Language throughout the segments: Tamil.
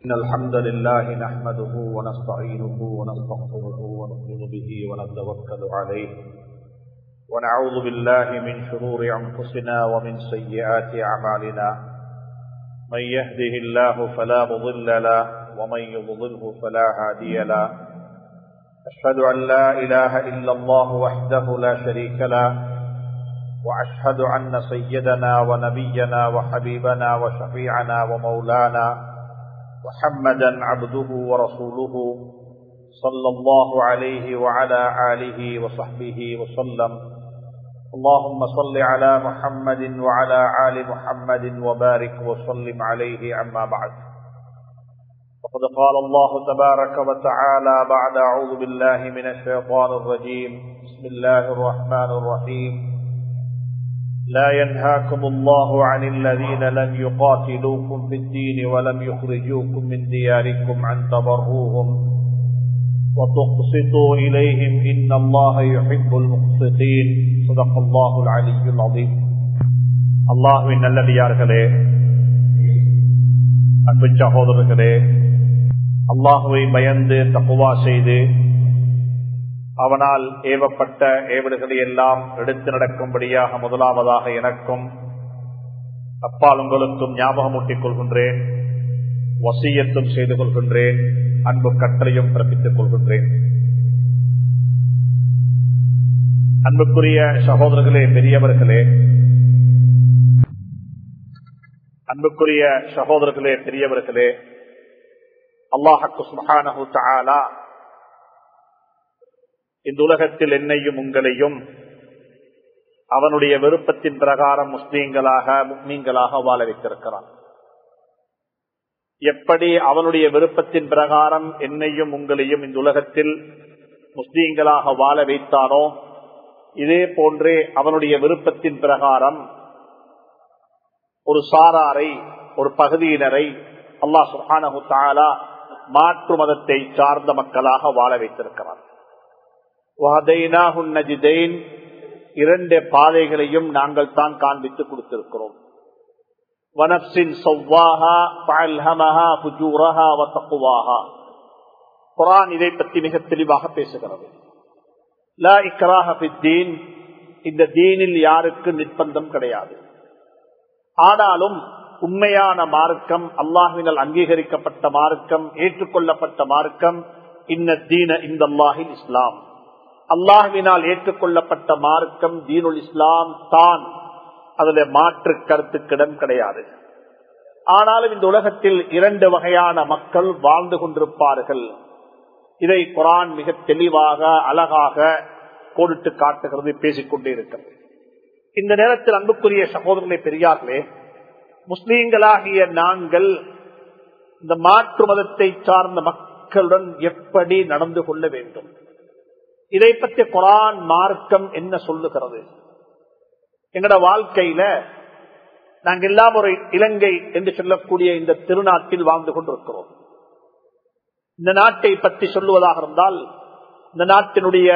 إن الحمد لله نحمده ونستعينه ونستغفره ونؤمن به ونتوكل عليه ونعوذ بالله من شرور أنفسنا ومن سيئات أعمالنا من يهده الله فلا مضل له ومن يضلله فلا هادي له أشهد أن لا إله إلا الله وحده لا شريك له وأشهد أن سيدنا ونبينا وحبيبنا وشفيعنا ومولانا محمدا عبده ورسوله صلى الله عليه وعلى آله وصحبه وسلم اللهم صل على محمد وعلى آل محمد وبارك وسلم عليه عما بعد وقد قال الله تبارك وتعالى بعد أعوذ بالله من الشيطان الرجيم بسم الله الرحمن الرحيم لا ينهاكم الله عن الذين لم يقاتلوكم في الدين ولم يخرجوكم من دياركم عن تبروهم وتقسطوا إليهم إن الله يحب المقسطين صدق الله العلي العظيم الله إن الذي يارغلي அன்பு சகோதரர்களே அல்லாஹுவை பயந்து தக்குவா செய்து அவனால் ஏவப்பட்ட ஏவல்களை எல்லாம் எடுத்து நடக்கும்படியாக முதலாவதாக எனக்கும் அப்பால் உங்களுக்கும் ஞாபகமூட்டிக் கொள்கின்றேன் வசியத்தும் செய்து கொள்கின்றேன் அன்பு கட்டளையும் பிறப்பித்துக் கொள்கின்றேன் அன்புக்குரிய சகோதரர்களே பெரியவர்களே அன்புக்குரிய சகோதரர்களே பெரியவர்களே அல்லாஹக்கு சுபஹானஹு தஆலா இந்த உலகத்தில் என்னையும் உங்களையும் அவனுடைய விருப்பத்தின் பிரகாரம் முஸ்லீம்களாக முக்மீன்களாக வாழ வைத்திருக்கிறான் எப்படி அவனுடைய விருப்பத்தின் பிரகாரம் என்னையும் உங்களையும் இந்த உலகத்தில் முஸ்லீம்களாக வாழ வைத்தானோ இதே போன்றே அவனுடைய விருப்பத்தின் பிரகாரம் ஒரு சாராரை ஒரு பகுதியினரை அல்லாஹ் சுஹானு தாலா மாற்று மதத்தை சார்ந்த மக்களாக வாழ வைத்திருக்கிறான் இரண்டு பாதைகளையும் நாங்கள் தான் காண்பித்து கொடுத்திருக்கிறோம் வனப்சின் குரான் இதை பற்றி மிக தெளிவாக பேசுகிறது இந்த தீனில் யாருக்கு நிர்பந்தம் கிடையாது ஆனாலும் உண்மையான மார்க்கம் அல்லாஹினால் அங்கீகரிக்கப்பட்ட மார்க்கம் ஏற்றுக்கொள்ளப்பட்ட மார்க்கம் இன்ன தீன இந்த அல்லாஹின் இஸ்லாம் அல்லாஹுவினால் ஏற்றுக்கொள்ளப்பட்ட மார்க்கம் தீனுல் இஸ்லாம் தான் அதுல மாற்று கருத்துக்கிடம் கிடையாது ஆனாலும் இந்த உலகத்தில் இரண்டு வகையான மக்கள் வாழ்ந்து கொண்டிருப்பார்கள் இதை குரான் மிக தெளிவாக அழகாக கோடிட்டு காட்டுகிறது பேசிக்கொண்டே இருக்கிறது இந்த நேரத்தில் அன்புக்குரிய சகோதரர்களை பெரியார்களே முஸ்லீம்களாகிய நாங்கள் இந்த மாற்று மதத்தை சார்ந்த மக்களுடன் எப்படி நடந்து கொள்ள வேண்டும் இதை பற்றி குரான் மார்க்கம் என்ன சொல்லுகிறது எங்கட வாழ்க்கையில நாங்கள் எல்லாம் ஒரு இலங்கை என்று சொல்லக்கூடிய இந்த திருநாட்டில் வாழ்ந்து கொண்டிருக்கிறோம் இந்த நாட்டை பற்றி சொல்லுவதாக இருந்தால் இந்த நாட்டினுடைய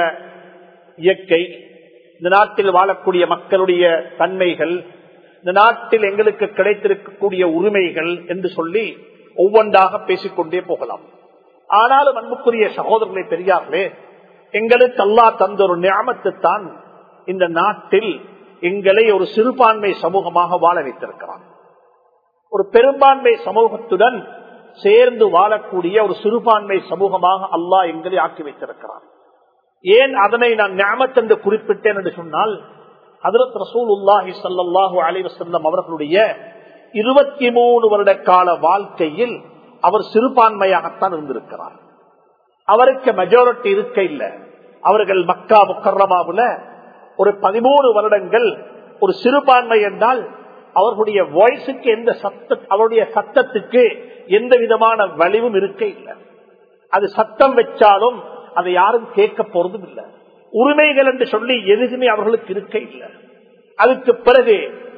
இயற்கை இந்த நாட்டில் வாழக்கூடிய மக்களுடைய தன்மைகள் இந்த நாட்டில் எங்களுக்கு கிடைத்திருக்கக்கூடிய உரிமைகள் என்று சொல்லி ஒவ்வொன்றாக பேசிக்கொண்டே போகலாம் ஆனாலும் அன்புக்குரிய சகோதரர்களை பெரியார்களே எங்களுக்கு அல்லா தந்த ஒரு ஞாபகத்தை தான் இந்த நாட்டில் எங்களை ஒரு சிறுபான்மை சமூகமாக வாழ வைத்திருக்கிறான் ஒரு பெரும்பான்மை சமூகத்துடன் சேர்ந்து வாழக்கூடிய ஒரு சிறுபான்மை சமூகமாக அல்லாஹ் எங்களை ஆக்கி வைத்திருக்கிறான் ஏன் அதனை நான் ஞாபகத் என்று குறிப்பிட்டேன் என்று சொன்னால் ஹதரத் ரசூல் உல்லாஹி சல்லாஹூ அலிவசல்லம் அவர்களுடைய இருபத்தி மூணு வருட கால வாழ்க்கையில் அவர் சிறுபான்மையாகத்தான் இருந்திருக்கிறார் அவருக்கு மெஜாரிட்டி இருக்க இல்லை அவர்கள் மக்கா முக்கரமாவுல ஒரு பதிமூணு வருடங்கள் ஒரு சிறுபான்மை என்றால் அவர்களுடைய வாய்ஸுக்கு எந்த சத்த அவருடைய சத்தத்துக்கு எந்த விதமான வலிவும் இருக்க இல்லை அது சத்தம் வச்சாலும் அதை யாரும் கேட்க போறதும் இல்லை உரிமைகள் என்று சொல்லி எதுவுமே அவர்களுக்கு இருக்க இல்லை அதுக்கு பிறகு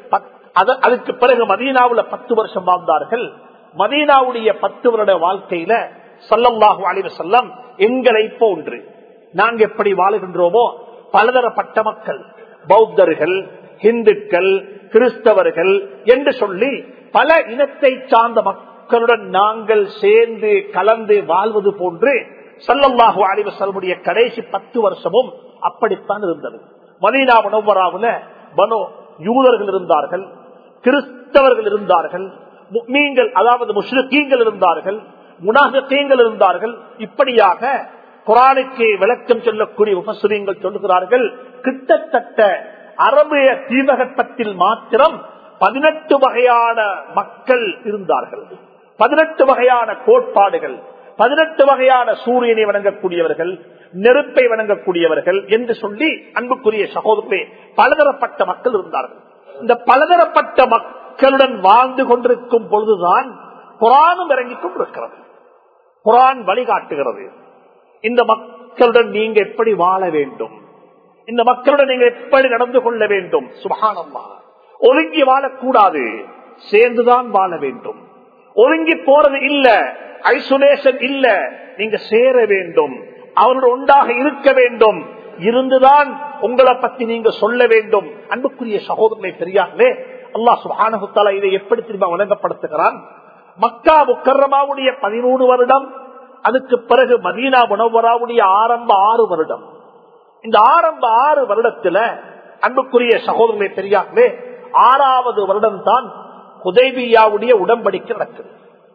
அதுக்கு பிறகு மதீனாவுல பத்து வருஷம் வாழ்ந்தார்கள் மதீனாவுடைய பத்து வருட வாழ்க்கையில சல்லல்லாஹு அலிவ செல்லம் எங்களை போன்று நாங்க எப்படி வாழுகின்றோமோ பலதரப்பட்ட மக்கள் பௌத்தர்கள் இந்துக்கள் கிறிஸ்தவர்கள் என்று சொல்லி பல இனத்தை சார்ந்த மக்களுடன் நாங்கள் சேர்ந்து கலந்து வாழ்வது போன்று சல்லல்லாஹு அலிவ செல்முடைய கடைசி பத்து வருஷமும் அப்படித்தான் இருந்தது மதீனா உணவராவுல பனோ யூதர்கள் இருந்தார்கள் கிறிஸ்தவர்கள் இருந்தார்கள் மீன்கள் அதாவது முஸ்லிக்கீங்கள் இருந்தார்கள் முனாகத்தீங்கள் இருந்தார்கள் இப்படியாக குரானுக்கு விளக்கம் சொல்லக்கூடிய உபசுரியங்கள் சொல்லுகிறார்கள் கிட்டத்தட்ட அரபிய தீபகற்பத்தில் மாத்திரம் பதினெட்டு வகையான மக்கள் இருந்தார்கள் பதினெட்டு வகையான கோட்பாடுகள் பதினெட்டு வகையான சூரியனை வணங்கக்கூடியவர்கள் நெருப்பை வணங்கக்கூடியவர்கள் என்று சொல்லி அன்புக்குரிய சகோதரே பலதரப்பட்ட மக்கள் இருந்தார்கள் இந்த பலதரப்பட்ட மக்களுடன் வாழ்ந்து கொண்டிருக்கும் பொழுதுதான் குரானும் இறங்கிக் கொண்டிருக்கிறது குரான் வழிகாட்டுகிறது இந்த மக்களுடன் நீங்க எப்படி வாழ வேண்டும் இந்த மக்களுடன் நீங்க எப்படி நடந்து கொள்ள வேண்டும் சுபானம்மா ஒதுங்கி வாழக்கூடாது சேர்ந்துதான் வாழ வேண்டும் ஒதுங்கி போறது இல்ல ஐசோலேஷன் இல்ல நீங்க சேர வேண்டும் அவரோட ஒன்றாக இருக்க வேண்டும் இருந்துதான் உங்களை பத்தி நீங்க சொல்ல வேண்டும் அன்புக்குரிய சகோதரனை பெரியார்களே அல்லா சுபானகுத்தாலா இதை எப்படி திரும்ப வழங்கப்படுத்துகிறான் மக்கா முக்கரமாவுடைய பதிமூணு வருடம் அதுக்கு பிறகு மதீனா முனவராவுடைய ஆரம்ப ஆறு வருடம் இந்த ஆரம்ப ஆறு வருடத்துல அன்புக்குரிய சகோதரனை பெரியார்களே ஆறாவது வருடம் தான் குதைபியாவுடைய உடம்படிக்கை நடக்குது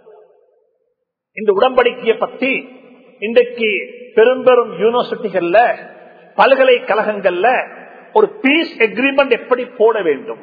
இந்த உடம்படிக்கையை பத்தி இன்றைக்கு பெரும் பெரும் யூனிவர்சிட்டிகள்ல பல்கலைக்கழகங்கள்ல ஒரு பீஸ் எக்ரிமெண்ட் எப்படி போட வேண்டும்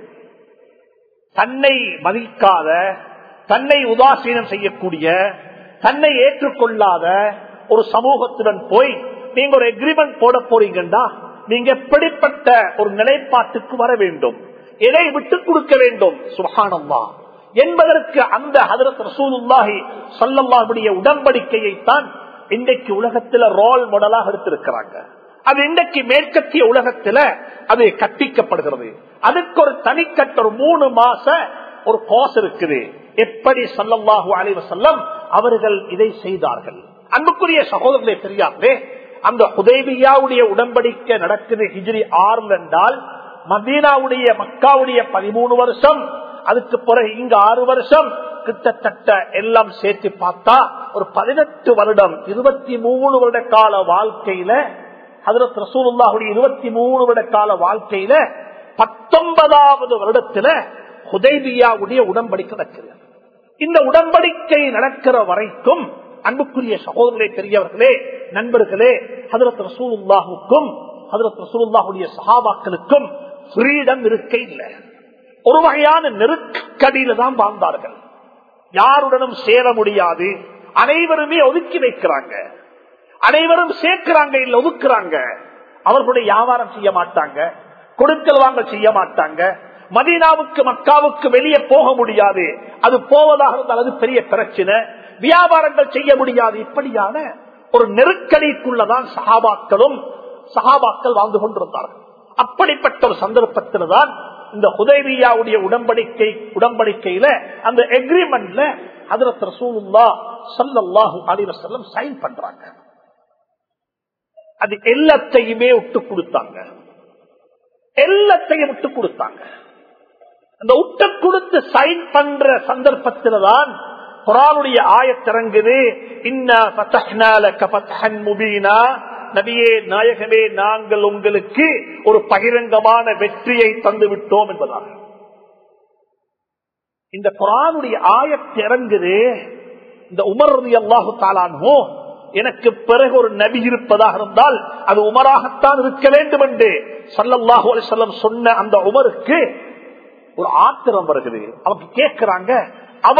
தன்னை மதிக்காத தன்னை உதாசீனம் செய்யக்கூடிய தன்னை ஏற்றுக்கொள்ளாத ஒரு சமூகத்துடன் போய் நீங்க ஒரு எக்ரிமெண்ட் போட போறீங்கன்னா நீங்க எப்படிப்பட்ட ஒரு நிலைப்பாட்டுக்கு வர வேண்டும் எதை விட்டுக் கொடுக்க வேண்டும் சுகானம்மா என்பதற்கு அந்த ஹதரத் ரசூலுல்லாஹி சொல்லல்லாஹுடைய உடன்படிக்கையை தான் இன்றைக்கு உலகத்துல ரோல் மாடலாக எடுத்திருக்கிறாங்க அது இன்றைக்கு மேற்கத்திய உலகத்துல அது கற்பிக்கப்படுகிறது அதுக்கு ஒரு தனிக்கட்ட ஒரு மூணு மாச ஒரு கோஸ் இருக்குது எப்படி சல்லல்லாஹு அலைவ செல்லம் அவர்கள் இதை செய்தார்கள் அன்புக்குரிய சகோதரர்களே தெரியாதே அந்த உதவியாவுடைய உடன்படிக்கை நடக்குது ஹிஜ்ரி ஆறுல என்றால் மதீனாவுடைய மக்காவுடைய பதிமூணு வருஷம் அதுக்கு பிறகு இங்க ஆறு வருஷம் கிட்டத்தட்ட எல்லாம் சேர்த்து பார்த்தா ஒரு பதினெட்டு வருடம் இருபத்தி மூணு வருட கால வாழ்க்கையில ஹதரத் ரசூலுல்லாஹுடைய இருபத்தி மூணு வருட கால வாழ்க்கையில பத்தொன்பதாவது வருடத்துல ஹுதைபியாவுடைய உடன்படிக்கை நடக்குது இந்த உடன்படிக்கை நடக்கிற வரைக்கும் அன்புக்குரிய சகோதரர்களே பெரியவர்களே நண்பர்களே ஹதரத் ரசூலுல்லாஹுக்கும் ஹதரத் ரசூலுல்லாஹுடைய சஹாபாக்களுக்கும் ஃப்ரீடம் இருக்க இல்லை ஒரு வகையான நெருக்கடியில தான் வாழ்ந்தார்கள் யாருடனும் சேர முடியாது அனைவருமே ஒதுக்கி வைக்கிறாங்க அனைவரும் சேர்க்கிறாங்க இல்ல ஒதுக்குறாங்க அவர்களுடைய வியாபாரம் செய்ய மாட்டாங்க கொடுக்கல் வாங்க செய்ய மாட்டாங்க மதீனாவுக்கு மக்காவுக்கு வெளியே போக முடியாது அது போவதாக இருந்தால் அது பெரிய பிரச்சனை வியாபாரங்கள் செய்ய முடியாது இப்படியான ஒரு நெருக்கடிக்குள்ளதான் சகாபாக்களும் சகாபாக்கள் வாழ்ந்து கொண்டிருந்தார்கள் அப்படிப்பட்ட ஒரு சந்தர்ப்பத்தில் தான் இந்த உதவியாவுடைய உடன்படிக்கை உடன்படிக்கையில அந்த எக்ரிமெண்ட்ல ஹதரத் ரசூலுல்லா சல்லல்லாஹு அலைஹி வஸல்லம் சைன் பண்றாங்க அது எல்லாத்தையுமே விட்டு கொடுத்தாங்க எல்லாத்தையும் விட்டு கொடுத்தாங்க அந்த விட்டு கொடுத்து சைன் பண்ற சந்தர்ப்பத்தில் தான் குரானுடைய ஆயத்திறங்குது முபீனா நபியே நாயகமே நாங்கள் உங்களுக்கு ஒரு பகிரங்கமான வெற்றியை தந்து விட்டோம் என்பதாக இந்த குரானுடைய ஆயத்திறங்குது இந்த உமர் அல்லாஹு தாலானோ எனக்கு பிறகு ஒரு நபி இருப்பதாக இருந்தால் அது உமராகத்தான் இருக்க வேண்டும் என்று சல்லல்லாஹு அலிசல்லம் சொன்ன அந்த உமருக்கு ஒரு ஆத்திரம் வருகிறது அவங்க கேட்கிறாங்க அவ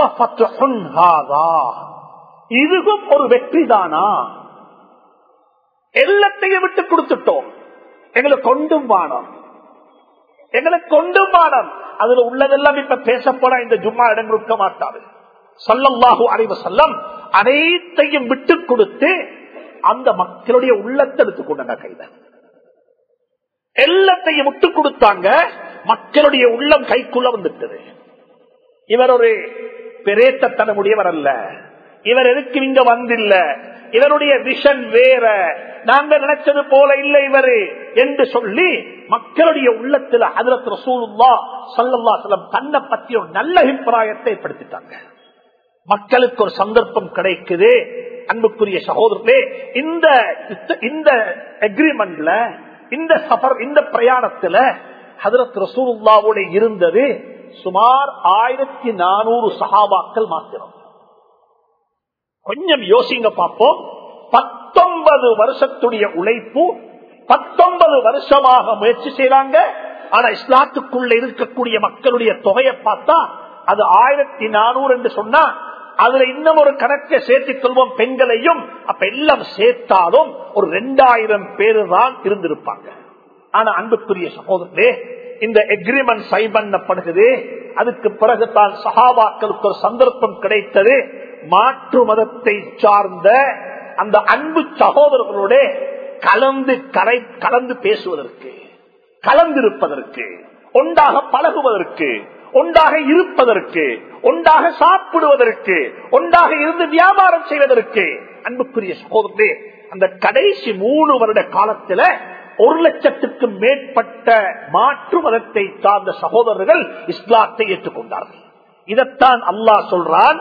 இதுவும் ஒரு வெற்றி தானா எல்லாத்தையும் விட்டு கொடுத்துட்டோம் எங்களுக்கு கொண்டும் வானம் எங்களுக்கு கொண்டும் வானம் அதுல உள்ளதெல்லாம் இப்ப பேசப்பட இந்த ஜும்மா இடம் கொடுக்க மாட்டாரு சல்லல்லாஹு அலைவ செல்லம் அனைத்தையும் விட்டு கொடுத்து அந்த மக்களுடைய உள்ளத்தை எடுத்துக்கொண்டாங்க கையில எல்லாத்தையும் விட்டு கொடுத்தாங்க மக்களுடைய உள்ளம் கைக்குள்ள வந்துட்டது இவர் ஒரு பிரேத்தனமுடையவர் அல்ல இவர் எதுக்கு இங்க வந்தில்ல இவருடைய விஷன் வேற நாங்க நினைச்சது போல இல்லை இவரு என்று சொல்லி மக்களுடைய உள்ளத்துல அதிரத் ரசூலுல்லா சல்லல்லா செல்லம் தன்னை பத்தி ஒரு நல்ல அபிப்பிராயத்தை ஏற்படுத்திட்டாங்க மக்களுக்கு ஒரு சந்தர்ப்பம் கிடைக்குது அன்புக்குரிய சகோதரர்களே இந்த இந்த அக்ரிமெண்ட்ல இந்த சபர் இந்த பிரயாணத்துல ஹதரத் ரசூலுல்லாவோட இருந்தது சுமார் ஆயிரத்தி நானூறு சஹாபாக்கள் மாத்திரம் கொஞ்சம் யோசிங்க பார்ப்போம் பத்தொன்பது வருஷத்துடைய உழைப்பு பத்தொன்பது வருஷமாக முயற்சி செய்யறாங்க ஆனா இஸ்லாத்துக்குள்ள இருக்கக்கூடிய மக்களுடைய தொகையை பார்த்தா அது ஆயிரத்தி நானூறு என்று சொன்னா அதுல இன்னும் ஒரு கணக்கை சேர்த்துக் கொள்வோம் பெண்களையும் அப்ப எல்லாம் சேர்த்தாலும் ஒரு ரெண்டாயிரம் பேரு தான் இருந்திருப்பாங்க ஆனா அன்புக்குரிய சகோதரே இந்த எக்ரிமெண்ட் சை பண்ணப்படுகிறது அதுக்கு பிறகுதான் சகாபாக்களுக்கு ஒரு சந்தர்ப்பம் கிடைத்தது மாற்று மதத்தை சார்ந்த அந்த அன்பு சகோதரர்களோட கலந்து கரை கலந்து பேசுவதற்கு கலந்திருப்பதற்கு ஒன்றாக பழகுவதற்கு ஒன்றாக இருப்பதற்கு ஒன்றாக சாப்பிடுவதற்கு ஒன்றாக இருந்து வியாபாரம் செய்வதற்கு அன்புக்குரிய சகோதரே அந்த கடைசி மூணு வருட காலத்துல ஒரு லட்சத்துக்கு மேற்பட்ட மாற்று மதத்தை சார்ந்த சகோதரர்கள் இஸ்லாத்தை ஏற்றுக்கொண்டார்கள் இதைத்தான் அல்லாஹ் சொல்றான்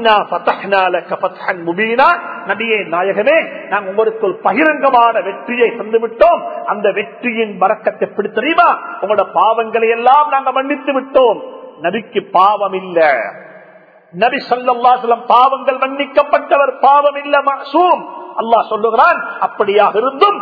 நபியே நாயகமே நாங்கள் உங்களுக்கு ஒரு பகிரங்கமான வெற்றியை தந்துவிட்டோம் அந்த வெற்றியின் வரக்கத்தை எப்படி தெரியுமா உங்களோட பாவங்களை எல்லாம் நாங்கள் மன்னித்து விட்டோம் நபிக்கு பாவம் இல்ல நபி சொல்லம் பாவங்கள் மன்னிக்கப்பட்டவர் பாவம் இல்ல மசூம் அல்லாஹ் சொல்லுகிறான் அப்படியாக இருந்தும்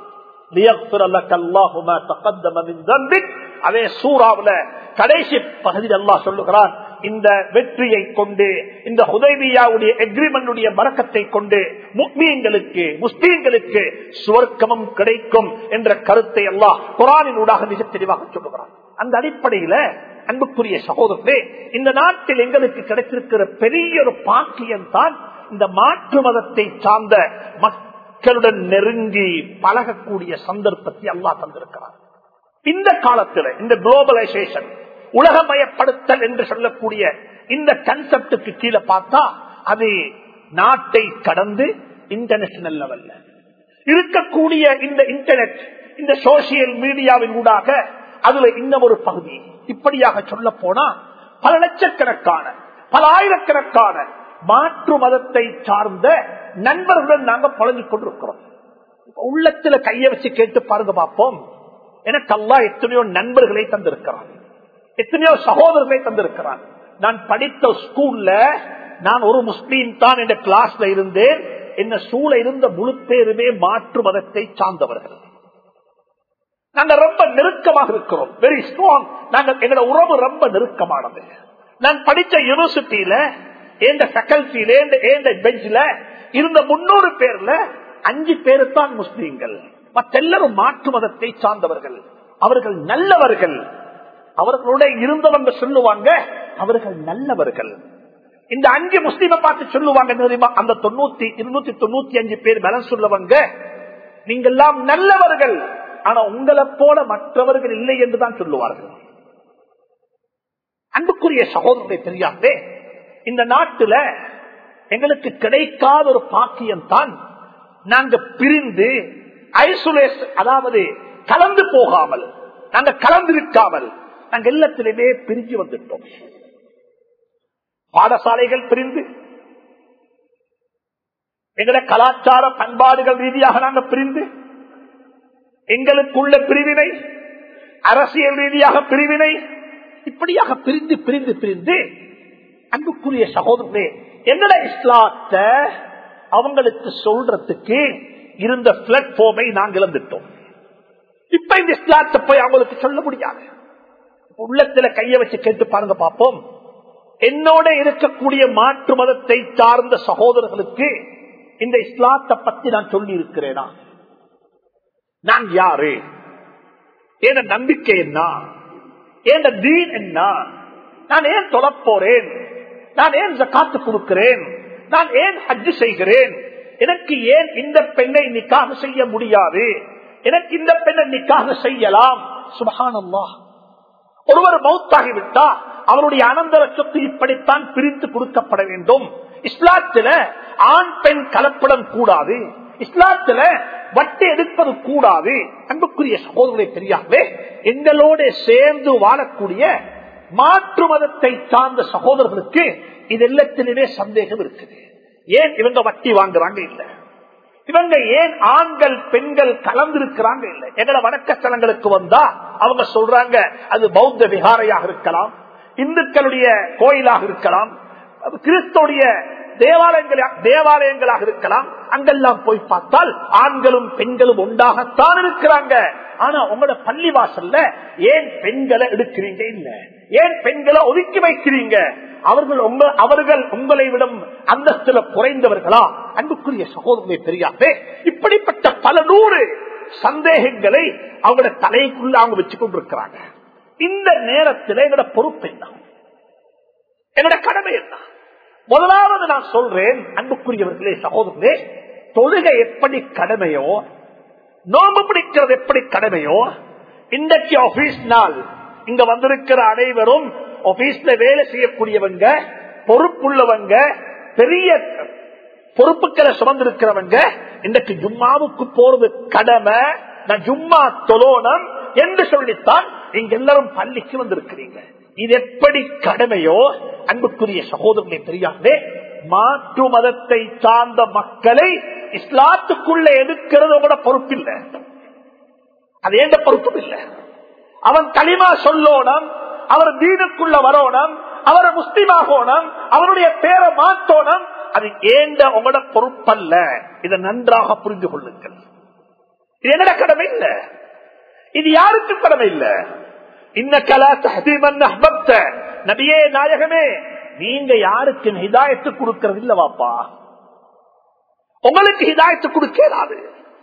அதே சூறாவில கடைசி பகுதியில் அல்லா சொல்லுகிறான் இந்த வெற்றியை கொண்டு இந்த உதவியாவுடைய எக்ரிமெண்டுடைய மறக்கத்தை கொண்டு முஸ்லீம்களுக்கு முஸ்லீம்களுக்கு சுவர்க்கமும் கிடைக்கும் என்ற கருத்தை எல்லாம் குரானின் ஊடாக மிக தெளிவாக சொல்லுகிறான் அந்த அடிப்படையில அன்புக்குரிய சகோதரர்களே இந்த நாட்டில் எங்களுக்கு கிடைத்திருக்கிற பெரிய ஒரு பாக்கியம் தான் இந்த மாற்று மதத்தை சார்ந்த மக்களுடன் நெருங்கி பழகக்கூடிய சந்தர்ப்பத்தை அல்லா தந்திருக்கிறார் இந்த காலத்தில் இந்த குளோபலைசேஷன் உலகமயப்படுத்தல் என்று சொல்லக்கூடிய இந்த கன்செப்டுக்கு கீழே பார்த்தா அது நாட்டை கடந்து இன்டர்நேஷனல் லெவல்ல இருக்கக்கூடிய இந்த இன்டர்நெட் இந்த சோசியல் மீடியாவின் ஊடாக அதுல இன்னும் ஒரு பகுதி இப்படியாக சொல்ல போனா பல லட்சக்கணக்கான பல ஆயிரக்கணக்கான மாற்று மதத்தை சார்ந்த நண்பர்களுடன் நாங்க பழகிக் கொண்டிருக்கிறோம் உள்ளத்துல கைய வச்சு கேட்டு பாருங்க பார்ப்போம் எனக்கு அல்லா எத்தனையோ நண்பர்களை தந்திருக்கிறான் எத்தனையோ சகோதரர்களை தந்திருக்கிறான் நான் படித்த ஸ்கூல்ல நான் ஒரு முஸ்லீம் தான் என்ற கிளாஸ்ல இருந்தேன் என்ன சூழ இருந்த முழு பேருமே மாற்று மதத்தை சார்ந்தவர்கள் நாங்க ரொம்ப நெருக்கமாக இருக்கிறோம் வெரி ஸ்ட்ராங் நாங்க எங்களோட உறவு ரொம்ப நெருக்கமானது நான் படிச்ச யூனிவர்சிட்டியில எந்த ஃபேக்கல்டியில எந்த பெஞ்சில இருந்த முன்னூறு பேர்ல அஞ்சு பேரு தான் முஸ்லீம்கள் மற்றெல்லரும் மாற்று மதத்தை சார்ந்தவர்கள் அவர்கள் நல்லவர்கள் அவர்களோட இருந்தவங்க சொல்லுவாங்க அவர்கள் நல்லவர்கள் இந்த அஞ்சு முஸ்லீமை பார்த்து சொல்லுவாங்க தெரியுமா அந்த தொண்ணூத்தி இருநூத்தி தொண்ணூத்தி அஞ்சு பேர் பலன் சொல்லுவாங்க நீங்கெல்லாம் நல்லவர்கள் ஆனா உங்களை போல மற்றவர்கள் இல்லை என்றுதான் சொல்லுவார்கள் அன்புக்குரிய சகோதரத்தை தெரியாதே இந்த நாட்டுல எங்களுக்கு கிடைக்காத ஒரு பாக்கியம் தான் நாங்க பிரிந்து ஐசோலேஷன் அதாவது கலந்து போகாமல் நாங்க கலந்திருக்காமல் நாங்க எல்லாத்திலுமே பிரிஞ்சு வந்துட்டோம் பாடசாலைகள் பிரிந்து எங்களோட கலாச்சார பண்பாடுகள் ரீதியாக நாங்க பிரிந்து எங்களுக்குள்ள பிரிவினை அரசியல் ரீதியாக பிரிவினை இப்படியாக பிரிந்து பிரிந்து பிரிந்து அன்புக்குரிய சகோதரர்களே எங்கட இஸ்லாத்தை அவங்களுக்கு சொல்றதுக்கு இருந்த பிளாட்ஃபார்மை நாங்கள் இழந்துட்டோம் இப்ப இந்த இஸ்லாத்தை போய் அவங்களுக்கு சொல்ல முடியாது உள்ளத்துல கைய வச்சு கேட்டு பாருங்க பார்ப்போம் என்னோட இருக்கக்கூடிய மாற்று மதத்தை சார்ந்த சகோதரர்களுக்கு இந்த இஸ்லாத்தை பத்தி நான் சொல்லி இருக்கிறேனா நான் யாரு என் நம்பிக்கை என்ன என் தீன் என்ன நான் ஏன் தொலைப்போறேன் நான் ஏன் காத்து கொடுக்கிறேன் நான் ஏன் ஹஜ்ஜு செய்கிறேன் எனக்கு ஏன் இந்த பெண்ணை நிக்காக செய்ய முடியாது எனக்கு இந்த பெண்ணை நிக்காக செய்யலாம் சுபகானல்லா ஒருவர் மௌத்தாகிவிட்டா அவருடைய அனந்தர சொத்து இப்படித்தான் பிரித்து கொடுக்கப்பட வேண்டும் இஸ்லாத்துல ஆண் பெண் கலப்படம் கூடாது இஸ்லாத்துல வட்டி எடுப்பது கூடாது அன்புக்குரிய சகோதரரை தெரியாமலே எங்களோட சேர்ந்து வாழக்கூடிய மாற்று மதத்தை சார்ந்த சகோதரர்களுக்கு இது எல்லாத்திலுமே சந்தேகம் இருக்குது ஏன் இவங்க வட்டி வாங்குறாங்க இல்ல இவங்க ஏன் ஆண்கள் பெண்கள் கலந்திருக்கிறாங்க இல்ல எங்களை வணக்க ஸ்தலங்களுக்கு வந்தா அவங்க சொல்றாங்க அது பௌத்த விகாரையாக இருக்கலாம் இந்துக்களுடைய கோயிலாக இருக்கலாம் கிறிஸ்தோடைய தேவாலயங்கள தேவாலயங்களாக இருக்கலாம் அங்கெல்லாம் போய் பார்த்தால் ஆண்களும் பெண்களும் ஒன்றாகத்தான் இருக்கிறாங்க ஆனா உங்களோட பள்ளி வாசல்ல ஏன் பெண்களை எடுக்கிறீங்க இல்ல ஏன் பெண்களை ஒதுக்கி வைக்கிறீங்க அவர்கள் உங்க அவர்கள் உங்களை விடம் அந்தஸ்துல குறைந்தவர்களா அன்புக்குரிய சகோதரனை தெரியாதே இப்படிப்பட்ட பல நூறு சந்தேகங்களை அவங்களோட தலைக்குள்ள அவங்க வச்சு கொண்டிருக்கிறாங்க இந்த நேரத்தில் எங்களோட பொறுப்பு என்ன என்னோட கடமை என்ன முதலாவது நான் சொல்றேன் அன்புக்குரியவர்களே சகோதரர்களே தொழுகை எப்படி கடமையோ நோம்பு பிடிக்கிறது எப்படி கடமையோ இன்றைக்கு ஆபீஸ் நாள் இங்க வந்திருக்கிற அனைவரும் ஆபீஸ்ல வேலை செய்யக்கூடியவங்க பொறுப்புள்ளவங்க பெரிய பொறுப்புகளை சுமந்திருக்கிறவங்க இன்றைக்கு ஜும்மாவுக்கு போறது கடமை நான் ஜும்மா தொலோனம் என்று சொல்லித்தான் நீங்க எல்லாரும் பள்ளிக்கு வந்திருக்கிறீங்க இது எப்படி கடமையோ அன்புக்குரிய சகோதரனை தெரியாதே மாற்று மதத்தை சார்ந்த மக்களை இஸ்லாத்துக்குள்ள எதிர்க்கிறது உங்களோட பொறுப்பில்லை அது எந்த பொறுப்பும் இல்லை அவன் களிமா சொல்லோனம் அவர் தீனுக்குள்ள வரணும் அவர் முஸ்லிமாகணும் அவருடைய பேரை மாத்தோணும் அது ஏண்ட உங்களோட பொறுப்பல்ல இதை நன்றாக புரிந்து கொள்ளுங்கள் இது என்னோட கடமை இல்ல இது யாருக்கும் கடமை இல்ல இன்ன கலா தஹதீமன் அஹ்பப்த நபியே நாயகமே நீங்க யாருக்கு ஹிதாயத்து கொடுக்கறது இல்ல வாப்பா உங்களுக்கு ஹிதாயத்து கொடுக்காது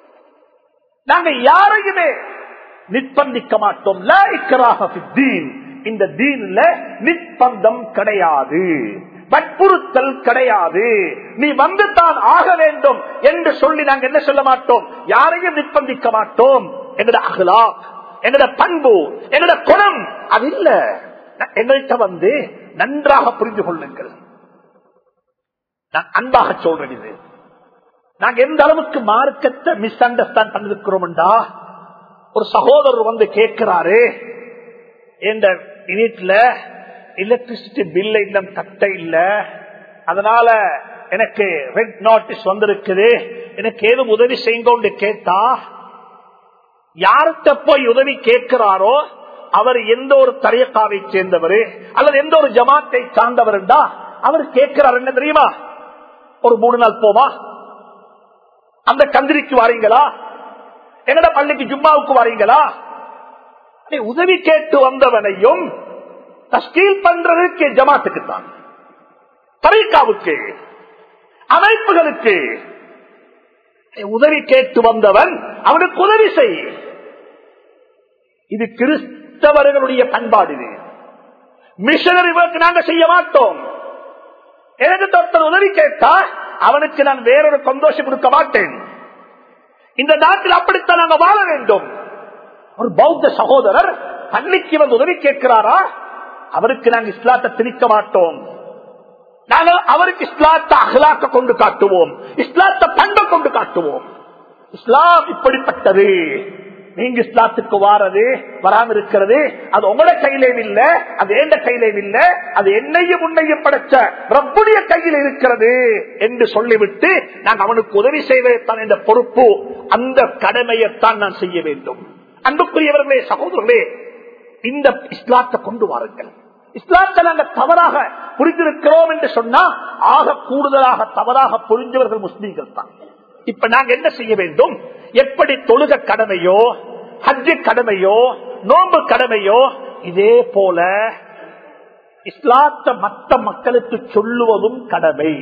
நாங்க யாரையுமே நிர்பந்திக்க மாட்டோம் லா இக்ராஹ ஃபித்தீன். இந்த தீன்ல நிர்பந்தம் கிடையாது வற்புறுத்தல் கிடையாது நீ வந்து தான் ஆக வேண்டும் என்று சொல்லி நாங்க என்ன சொல்ல மாட்டோம் யாரையும் நிர்பந்திக்க மாட்டோம் எங்கட அகலா எங்கட பண்பு எங்கட குணம் அது இல்ல எங்கள்கிட்ட வந்து நன்றாக புரிந்து கொள்ளுங்கள் நான் அன்பாக சொல்றேன் இது நாங்க எந்த அளவுக்கு மார்க்கத்தை மிஸ் அண்டர்ஸ்டாண்ட் பண்ணிருக்கிறோம்டா ஒரு சகோதரர் வந்து கேட்கிறாரு எந்த வீட்டுல எலக்ட்ரிசிட்டி பில்ல இன்னும் கட்ட இல்ல அதனால எனக்கு ரெட் நோட்டீஸ் வந்திருக்குது எனக்கு ஏதும் உதவி செய்யுங்க கேட்டா யார்கிட்ட போய் உதவி கேட்கிறாரோ அவர் எந்த ஒரு தரையக்காவை சேர்ந்தவர் அல்லது எந்த ஒரு ஜமாத்தை சார்ந்தவர் அவர் கேட்கிறார் என்ன தெரியுமா ஒரு மூணு நாள் போமா அந்த கந்திரிக்கு வாரீங்களா எங்கட பள்ளிக்கு ஜும்மாவுக்கு வாரீங்களா நீ உதவி கேட்டு வந்தவனையும் தஸ்கீல் பண்றதுக்கு ஜமாத்துக்கு தான் தரைக்காவுக்கு அமைப்புகளுக்கு நீ உதவி கேட்டு வந்தவன் அவனுக்கு உதவி செய் இது கிறிஸ்தவர்களுடைய பண்பாடு இது மிஷனரி ஒர்க் நாங்க செய்ய மாட்டோம் எனக்கு ஒருத்தர் உதவி கேட்டா அவனுக்கு நான் வேறொரு சந்தோஷம் கொடுக்க மாட்டேன் இந்த நாட்டில் அப்படித்தான் நாங்க வாழ வேண்டும் ஒரு பௌத்த சகோதரர் பள்ளிக்கு வந்து உதவி கேட்கிறாரா அவருக்கு நாங்கள் இஸ்லாத்தை திணிக்க மாட்டோம் நாங்கள் அவருக்கு இஸ்லாத்தை அகலாக்க கொண்டு காட்டுவோம் இஸ்லாத்தை பண்பை கொண்டு காட்டுவோம் இஸ்லாம் இப்படிப்பட்டது நீங்க இஸ்லாத்துக்கு வாரது வராம இருக்கிறது அது உங்களோட கையிலேயும் இல்ல அது எந்த கையிலேயும் இல்ல அது என்னையும் உன்னையும் படைச்ச ரப்புடைய கையில் இருக்கிறது என்று சொல்லிவிட்டு நான் அவனுக்கு உதவி செய்வதைத்தான் என்ற பொறுப்பு அந்த கடமையைத்தான் நான் செய்ய வேண்டும் அன்புக்குரியவர்களே சகோதரர்களே இந்த இஸ்லாத்தை கொண்டு வாருங்கள் இஸ்லாத்தை நாங்கள் தவறாக புரிந்திருக்கிறோம் என்று சொன்னா ஆக கூடுதலாக தவறாக புரிஞ்சவர்கள் முஸ்லீம்கள் தான் இப்ப நாங்க என்ன செய்ய வேண்டும் எப்படி தொழுக கடமையோ ஹஜ்ஜு கடமையோ நோன்பு கடமையோ இதே போல இஸ்லாத்த மற்ற மக்களுக்கு சொல்லுவதும் கடமை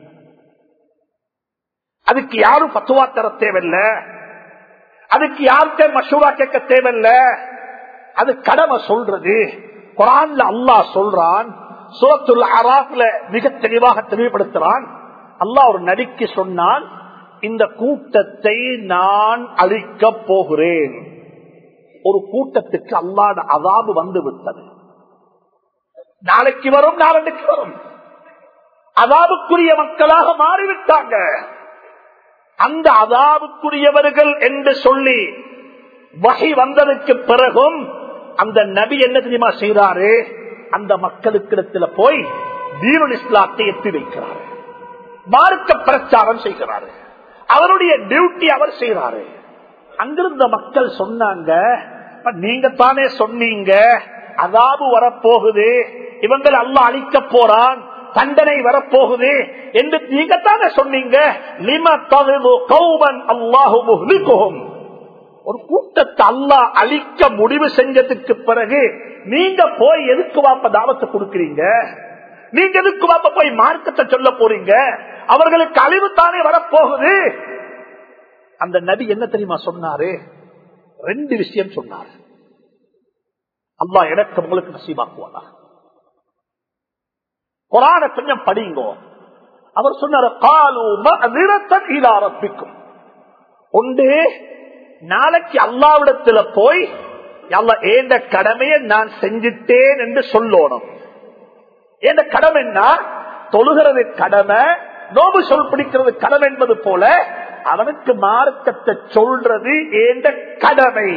அதுக்கு யாரும் பத்துவா தர தேவையில்ல அதுக்கு யார்கிட்ட மசூரா கேட்க தேவையில்ல அது கடமை சொல்றது குரான்ல அல்லாஹ் சொல்றான் சோத்துல் அராப்ல மிக தெளிவாக தெளிவுபடுத்துறான் அல்லாஹ் ஒரு நடிக்கு சொன்னான் இந்த கூட்டத்தை நான் அழிக்க போகிறேன் ஒரு கூட்டத்துக்கு அல்லாத அதாபு வந்து விட்டது நாளைக்கு வரும் நாளைக்கு வரும் அதாபுக்குரிய மக்களாக மாறிவிட்டாங்க அந்த அதாபுக்குரியவர்கள் என்று சொல்லி வகை வந்ததற்கு பிறகும் அந்த நபி என்ன தெரியுமா செய்தாரு அந்த மக்களுக்கிடத்துல போய் தீனுல் இஸ்லாத்தை எத்தி வைக்கிறாரு மார்க்க பிரச்சாரம் செய்கிறாரு அவருடைய டியூட்டி அவர் செய்யறாரு அங்கிருந்த மக்கள் சொன்னாங்க நீங்க தானே சொன்னீங்க அதாவது வரப்போகுது இவங்கள் அல்ல அழிக்க போறான் தண்டனை வரப்போகுது என்று நீங்க தானே சொன்னீங்க லிம தகுது கௌமன் அல்லாஹு முஹ்லிகுஹும் ஒரு கூட்டத்தை அல்லா அழிக்க முடிவு செஞ்சதுக்கு பிறகு நீங்க போய் எதுக்கு வாப்ப தாவத்தை கொடுக்கிறீங்க நீங்க எதுக்கு வாப்ப போய் மார்க்கத்தை சொல்ல போறீங்க அவர்களுக்கு அழிவு தானே வரப்போகுது அந்த நபி என்ன தெரியுமா சொன்னாரு ரெண்டு விஷயம் சொன்னார் அல்லா எனக்கு உங்களுக்கு நசீபாக்குவானா குரான கொஞ்சம் படிங்கோ அவர் சொன்னார் காலு நிறத்தன் ஆரம்பிக்கும் ஒன்று நாளைக்கு அல்லாவிடத்துல போய் ஏந்த கடமையை நான் செஞ்சிட்டேன் என்று சொல்லணும் ஏந்த கடமை என்ன தொழுகிறது கடமை நோபு சொல் பிடிக்கிறது கடமை என்பது போல அவனுக்கு மார்க்கத்தை சொல்றது ஏந்த கடமை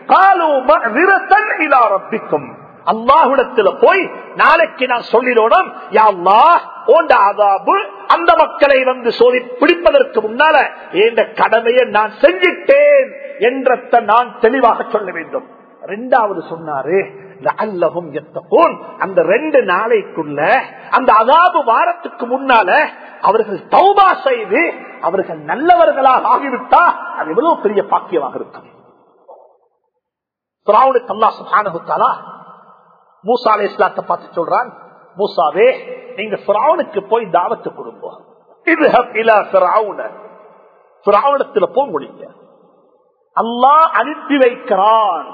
ஆரம்பிக்கும் அல்லாஹுடத்துல போய் நாளைக்கு நான் சொல்லிடணும் யாழ்லா ஓண்ட அதாபு அந்த மக்களை வந்து சோதி பிடிப்பதற்கு முன்னால என்ற கடமையை நான் செஞ்சிட்டேன் என்றத நான் தெளிவாக சொல்ல வேண்டும் ரெண்டாவது சொன்னாரு அல்லகும் எத்தப்போன் அந்த ரெண்டு நாளைக்குள்ள அந்த அதாபு வாரத்துக்கு முன்னால அவர்கள் தௌபா செய்து அவர்கள் நல்லவர்களாக ஆகிவிட்டா அது எவ்வளவு பெரிய பாக்கியமாக இருக்கும் மூசா அலை இஸ்லாத்தை பார்த்து சொல்றான் மூசாவே நீங்க பிராவுனுக்கு போய் தாவத்து கொடுங்க இது போக முடியுங்க அல்லாஹ் அனுப்பி வைக்கிறான்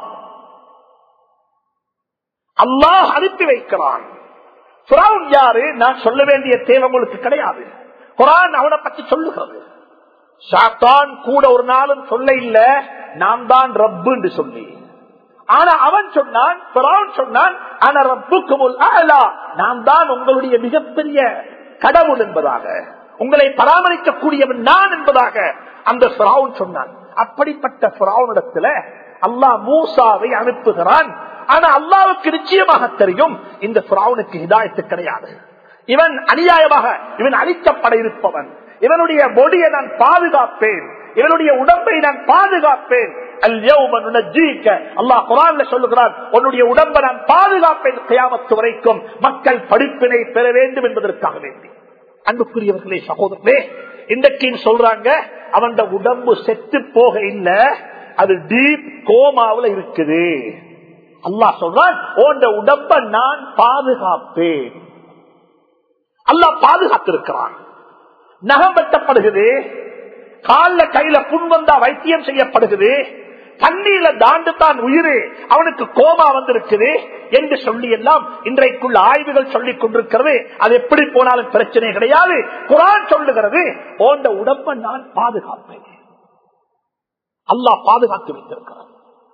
அல்லாஹ் அனுப்பி வைக்கிறான் யாரு நான் சொல்ல வேண்டிய தேவை உங்களுக்கு கிடையாது குரான் அவனை பற்றி சொல்லுகிறது சாத்தான் கூட ஒரு நாளும் சொல்ல இல்ல நாம் தான் ரப்பு என்று சொல்லி ஆனா அவன் சொன்னான் சொன்னான் ஆனா ரப்புக்கு நான் தான் உங்களுடைய மிகப்பெரிய கடவுள் என்பதாக உங்களை பராமரிக்கக்கூடியவன் நான் என்பதாக அந்த பிராவுன் சொன்னான் அப்படிப்பட்ட பிராவுனிடத்துல அல்லாஹ் மூசாவை அனுப்புகிறான் ஆனா அல்லாவுக்கு நிச்சயமாக தெரியும் இந்த பிராவுனுக்கு ஹிதாயத்து கிடையாது இவன் அநியாயமாக இவன் அழிக்கப்பட இருப்பவன் இவனுடைய மொழியை நான் பாதுகாப்பேன் இவனுடைய உடம்பை நான் பாதுகாப்பேன் அல்லாஹ் குரான்ல சொல்லுகிறான் உன்னுடைய உடம்பை நான் பாதுகாப்பேன் கியாமத்து வரைக்கும் மக்கள் படிப்பினை பெற வேண்டும் என்பதற்காக வேண்டி அன்புக்குரியவர்களே சகோதரர்களே இன்றைக்கு சொல்றாங்க அவன் உடம்பு செத்து போக இல்ல அது டீப் கோமாவில் இருக்குது அல்லாஹ் சொல்றான் உன் உடம்ப நான் பாதுகாப்பேன் அல்லாஹ் பாதுகாத்திருக்கிறான் நகம் வெட்டப்படுகிறது கால கையில புண் வந்தா வைத்தியம் செய்யப்படுகிறது தண்ணீர்ல தாண்டு தான் உயிர் அவனுக்கு கோமா வந்திருக்குது என்று சொல்லி எல்லாம் இன்றைக்குள்ள ஆய்வுகள் சொல்லிக் கொண்டிருக்கிறது அது எப்படி போனாலும் பிரச்சனை கிடையாது குரான் சொல்லுகிறது ஓண்ட உடம்ப நான் பாதுகாப்பேன் அல்லாஹ் பாதுகாத்து வைத்திருக்கிறார்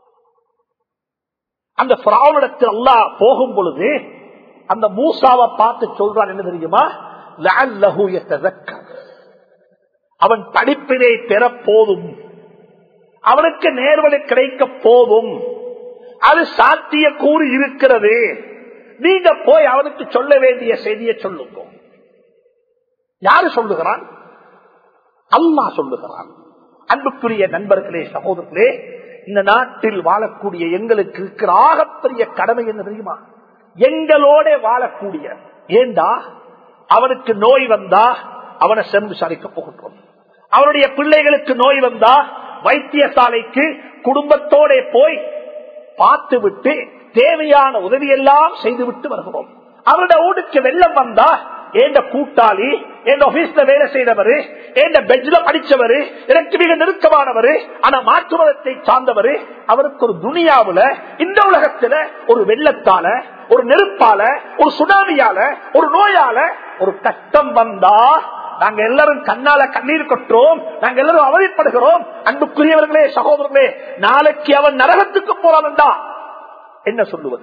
அந்த பிராவனிடத்தில் அல்லாஹ் போகும் பொழுது அந்த மூசாவை பார்த்து சொல்றான் என்ன தெரியுமா அவன் படிப்பினை பெற போதும் அவனுக்கு நேர்வழி கிடைக்க போதும் அது சாத்திய கூறி இருக்கிறது நீங்க போய் அவனுக்கு சொல்ல வேண்டிய செய்தியை சொல்லுங்க யாரு சொல்லுகிறான் அல்லா சொல்லுகிறான் அன்புக்குரிய நண்பர்களே சகோதரர்களே இந்த நாட்டில் வாழக்கூடிய எங்களுக்கு இருக்கிற ஆகப்பெரிய கடமை என்ன தெரியுமா எங்களோட வாழக்கூடிய ஏண்டா அவனுக்கு நோய் வந்தா அவனை சென்று சரிக்க போகின்றோம் அவனுடைய பிள்ளைகளுக்கு நோய் வந்தா வைத்தியசாலைக்கு குடும்பத்தோட போய் பார்த்து விட்டு தேவையான உதவியெல்லாம் செய்துவிட்டு வருகிறோம் அவருடைய ஊருக்கு வெள்ளம் வந்தா ஏண்ட கூட்டாளி என் ஆபீஸ்ல வேலை செய்தவர் என் பெஞ்சில படிச்சவர் எனக்கு மிக நெருக்கமானவர் ஆனா மாற்று மதத்தை சார்ந்தவர் அவருக்கு ஒரு துணியாவுல இந்த உலகத்துல ஒரு வெள்ளத்தால ஒரு நெருப்பால ஒரு சுனாமியால ஒரு நோயால ஒரு கஷ்டம் வந்தா நாங்க எல்லாரும் கண்ணால கண்ணீர் கொட்டுறோம் நாங்க எல்லாரும் அவதிப்படுகிறோம் அன்புக்குரியவர்களே சகோதரர்களே நாளைக்கு அவன் நரகத்துக்கு போறான் என்ன சொல்லுவது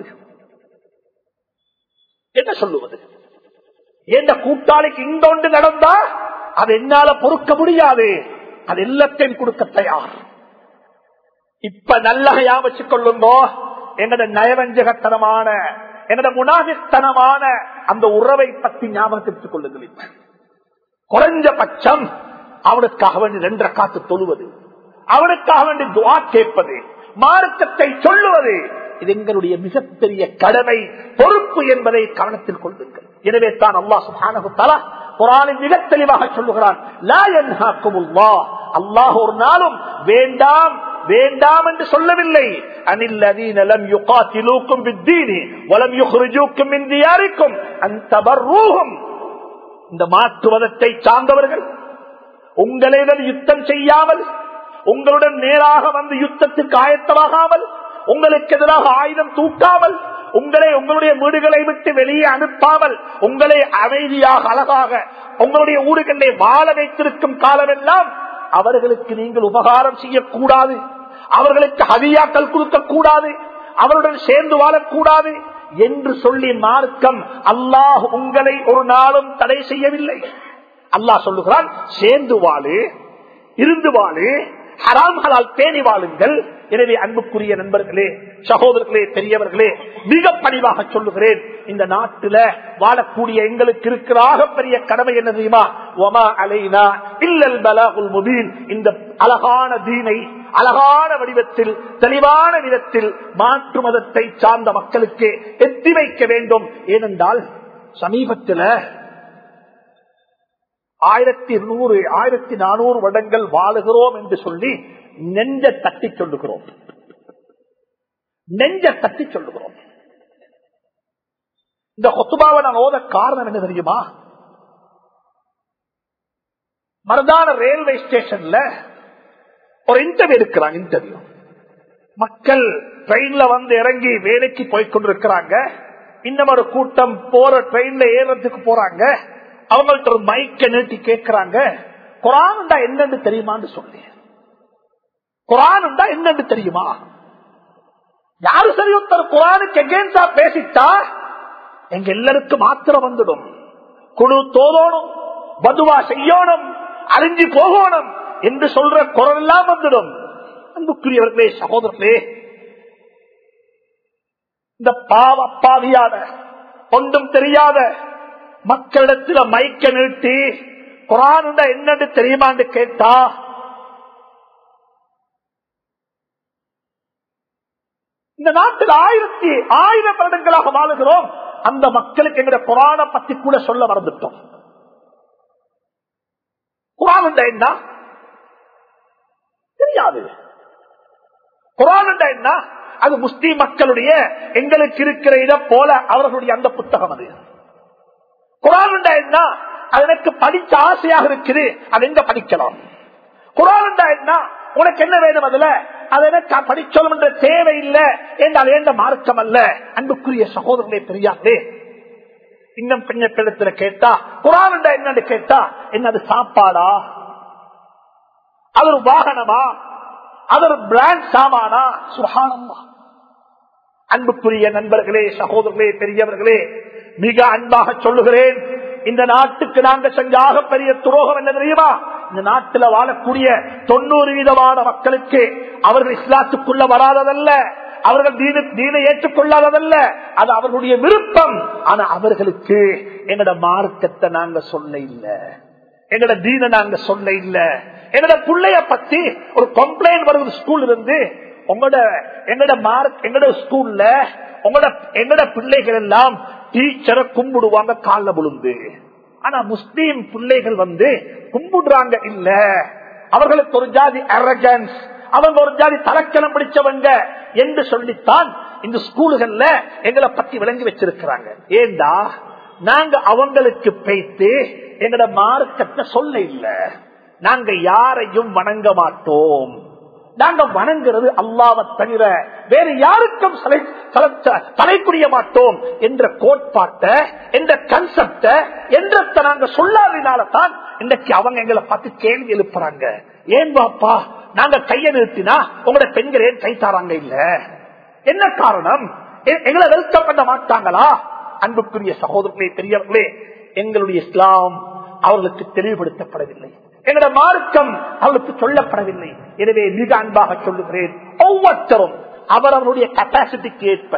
என்ன சொல்லுவது எந்த கூட்டாளிக்கு இந்த ஒன்று நடந்தா அது என்னால பொறுக்க முடியாது அது எல்லாத்தையும் கொடுக்க தயார் இப்ப நல்ல வச்சுக் கொள்ளுங்கோ எங்கட நயவஞ்சகத்தனமான என்னோட முனாபித்தனமான அந்த உறவை பற்றி ஞாபகத்திற்கு கொள்ளுங்கள் இப்ப. குறைஞ்சபட்சம் அவனுக்காக வேண்டி ரெண்டரை காத்து தொழுவது அவனுக்காக வேண்டி துவா கேட்பது மார்க்கத்தை சொல்லுவது இது எங்களுடைய மிகப்பெரிய கடமை பொறுப்பு என்பதை கவனத்தில் கொள்ளுங்கள் எனவே தான் அல்லாஹ் சுப்ஹானஹு தஆலா குர்ஆனில் மிக தெளிவாக சொல்லுகிறான் லா யன்ஹாக்குமுல்லாஹ் அல்லாஹ் ஒரு நாளும் வேண்டாம் வேண்டாம் என்று சொல்லவில்லை அனில்லதீன லம் யுகாத்திலூக்கும் பித்தீனி வலம் யுஹ்ரிஜூக்கும் மின் தியாரிக்கும் அன் தபர்ரூஹும் இந்த மாற்று மதத்தை சார்ந்தவர்கள் உங்களிடம் யுத்தம் செய்யாமல் உங்களுடன் நேராக வந்து யுத்தத்துக்கு ஆயத்தமாகாமல் உங்களுக்கு எதிராக ஆயுதம் தூக்காமல் உங்களை உங்களுடைய வீடுகளை விட்டு வெளியே அனுப்பாமல் உங்களை அமைதியாக அழகாக உங்களுடைய ஊர்களை வாழ வைத்திருக்கும் காலமெல்லாம் அவர்களுக்கு நீங்கள் உபகாரம் செய்யக்கூடாது அவர்களுக்கு ஹதியாக்கள் கொடுக்க கூடாது அவருடன் சேர்ந்து வாழக்கூடாது என்று சொல்லி மார்க்கம் அல்லாஹ் உங்களை ஒரு நாளும் தடை செய்யவில்லை அல்லாஹ் சொல்லுகிறான் சேர்ந்து வாழு இருந்து வாழு ஹராம்களால் பேணி வாழுங்கள் எனவே அன்புக்குரிய நண்பர்களே சகோதரர்களே பெரியவர்களே மிக பணிவாக சொல்லுகிறேன் இந்த நாட்டில வாழக்கூடிய எங்களுக்கு இருக்கிற பெரிய கடமை என்ன தெரியுமா ஒமா அலைனா இல்லல் பலாகுல் முபீன் இந்த அழகான தீனை அழகான வடிவத்தில் தெளிவான விதத்தில் மாற்று மதத்தை சார்ந்த மக்களுக்கு எத்தி வைக்க வேண்டும் ஏனென்றால் சமீபத்தில் ஆயிரத்தி நூறு ஆயிரத்தி நானூறு வருடங்கள் வாழுகிறோம் என்று சொல்லி நெஞ்ச தட்டி சொல்லுகிறோம் நெஞ்ச தட்டி சொல்லுகிறோம் இந்த கொத்துபாவை நான் ஓத காரணம் என்ன தெரியுமா மரதான ரயில்வே ஸ்டேஷன்ல ஒரு இன்டர்வியூ எடுக்கிறாங்க இன்டர்வியூ மக்கள் ட்ரெயின்ல வந்து இறங்கி வேலைக்கு போய் கொண்டிருக்கிறாங்க இன்னும் ஒரு கூட்டம் போற ட்ரெயின்ல ஏறதுக்கு போறாங்க அவங்கள்ட்ட ஒரு மைக்க நீட்டி கேட்கிறாங்க குரான்டா என்னன்னு தெரியுமான்னு சொல்லி குரான்டா என்னன்னு தெரியுமா யாரு சரி ஒருத்தர் குரானுக்கு எகேன்ஸ்டா பேசிட்டா எங்க எல்லாருக்கும் மாத்திரம் வந்துடும் குழு தோதோணும் பதுவா செய்யணும் அழிஞ்சு போகணும் என்று சொல்ற குரல் எல்லாம் வந்துடும் அன்புக்குரியவர்களே சகோதரர்களே இந்த பாவ பாவியாத ஒன்றும் தெரியாத மக்களிடத்துல மைக்க நீட்டி குரான் என்னன்னு தெரியுமான்னு கேட்டா இந்த நாட்டில் ஆயிரத்தி ஆயிரம் வருடங்களாக வாழுகிறோம் அந்த மக்களுக்கு எங்க குரான பத்தி கூட சொல்ல மறந்துட்டோம் குரான் என்ன தெரியாது குரான் என்ன அது முஸ்லீம் மக்களுடைய எங்களுக்கு இருக்கிற இடம் போல அவர்களுடைய அந்த புத்தகம் அது குரான் என்ன அது எனக்கு படிச்ச ஆசையாக இருக்குது அது எங்க படிக்கலாம் குரான் என்ன உனக்கு என்ன வேணும் அதுல அது எனக்கு படிச்சோம் என்ற தேவை இல்லை என்றால் ஏண்ட மார்க்கம் அல்ல அன்புக்குரிய சகோதரனை பெரியார்களே இன்னும் பெண்ண பிள்ளத்துல கேட்டா குரான் என்னன்னு கேட்டா என்ன அது சாப்பாடா அது ஒரு வாகனமா அது ஒரு பிராண்ட் சாமானா சுகானமா அன்புக்குரிய நண்பர்களே சகோதரர்களே பெரியவர்களே மிக அன்பாக சொல்லுகிறேன் இந்த நாட்டுக்கு நாங்க செஞ்சாக பெரிய துரோகம் என்ன தெரியுமா இந்த நாட்டில் வாழக்கூடிய தொண்ணூறு வீதமான மக்களுக்கு அவர்கள் இஸ்லாத்துக்குள்ள வராததல்ல அவர்கள் தீன தீனை ஏற்றுக்கொள்ளாததல்ல அது அவர்களுடைய விருப்பம் ஆனா அவர்களுக்கு எங்கட மார்க்கத்தை நாங்க சொல்ல இல்ல எங்கட தீன நாங்க சொல்ல இல்ல எங்கட பிள்ளைய பத்தி ஒரு கம்ப்ளைண்ட் வருது ஸ்கூல் இருந்து உங்களோட எங்கட மார்க் எங்கட ஸ்கூல்ல உங்களோட எங்கட பிள்ளைகள் எல்லாம் டீச்சரை கும்பிடுவாங்க கால விழுந்து ஆனா முஸ்லீம் பிள்ளைகள் வந்து கும்பிடுறாங்க இல்ல அவர்களுக்கு ஒரு ஜாதி அரகன்ஸ் அவங்க ஒரு ஜாதி தலக்கணம் பிடிச்சவங்க என்று சொல்லித்தான் இந்த ஸ்கூலுகள்ல எங்களை பத்தி விளங்கி வச்சிருக்கிறாங்க ஏண்டா நாங்க அவங்களுக்கு பேத்து எங்கட மார்க்கத்தை சொல்ல இல்ல நாங்க யாரையும் வணங்க மாட்டோம் நாங்க வணங்குறது அல்லாவை தவிர வேறு யாருக்கும் தலை புரிய மாட்டோம் என்ற கோட்பாட்டை என்ற கன்செப்ட என்ற நாங்க சொல்லாதனால்தான் இன்றைக்கு அவங்க எங்களை பார்த்து கேள்வி எழுப்புறாங்க ஏன் பாப்பா நாங்க கையை நிறுத்தினா உங்களோட பெண்கள் ஏன் கை தாராங்க இல்ல என்ன காரணம் எங்களை வெல்கம் பண்ண மாட்டாங்களா அன்புக்குரிய சகோதரர்களே பெரியவர்களே எங்களுடைய இஸ்லாம் அவர்களுக்கு தெளிவுபடுத்தப்படவில்லை எங்களோட மார்க்கம் அவளுக்கு சொல்லப்படவில்லை எனவே மிக அன்பாக சொல்லுகிறேன் ஒவ்வொருத்தரும் அவரவருடைய கெப்பாசிட்டிக்கு ஏற்ப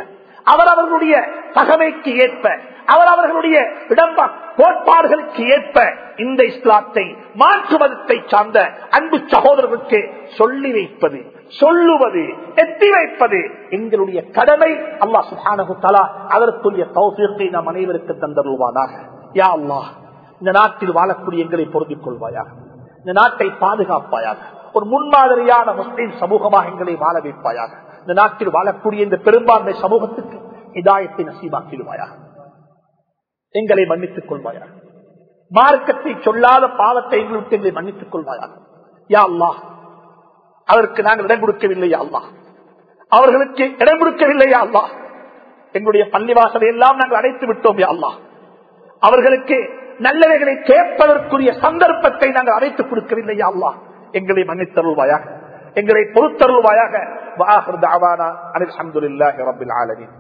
அவர் அவர்களுடைய தகமைக்கு ஏற்ப அவர் அவர்களுடைய இடம்ப கோட்பாடுகளுக்கு ஏற்ப இந்த இஸ்லாத்தை மாற்று மதத்தை சார்ந்த அன்பு சகோதரர்களுக்கு சொல்லி வைப்பது சொல்லுவது எத்தி வைப்பது எங்களுடைய கடமை அல்லா சுஹானகு தலா அதற்குரிய தௌசியத்தை நாம் அனைவருக்கு தந்தருவானாக யா அல்லாஹ் இந்த நாட்டில் வாழக்கூடிய எங்களை பொருந்திக் கொள்வாயாக இந்த நாட்டை பாதுகாப்பாயாக ஒரு முன்மாதிரியான முஸ்லீம் சமூகமாக எங்களை வாழ வைப்பாயாக இந்த நாட்டில் வாழக்கூடிய இந்த பெரும்பான்மை சமூகத்துக்கு இதாயத்தை நசீபாக்கிடுவாயாக எங்களை மன்னித்துக் கொள்வாயாக மார்க்கத்தை சொல்லாத பாவத்தை எங்களுக்கு எங்களை மன்னித்துக் கொள்வாயாக யா அல்லாஹ் அதற்கு நாங்கள் இடம் கொடுக்கவில்லையா அல்லா அவர்களுக்கு இடம் கொடுக்கவில்லையா அல்லா எங்களுடைய பள்ளிவாசலை எல்லாம் நாங்கள் அடைத்து விட்டோம் யா அல்லா அவர்களுக்கு நல்லவைகளை கேட்பதற்குரிய சந்தர்ப்பத்தை நாங்கள் அடைத்துக் கொடுக்கவில்லையா அல்லா எங்களை மன்னித்தருள்வாயாக எங்களை பொறுத்தருள்வாயாக வாஹர் தாவானா அனில் அஹமதுல்லாஹி ரபில் ஆலமின்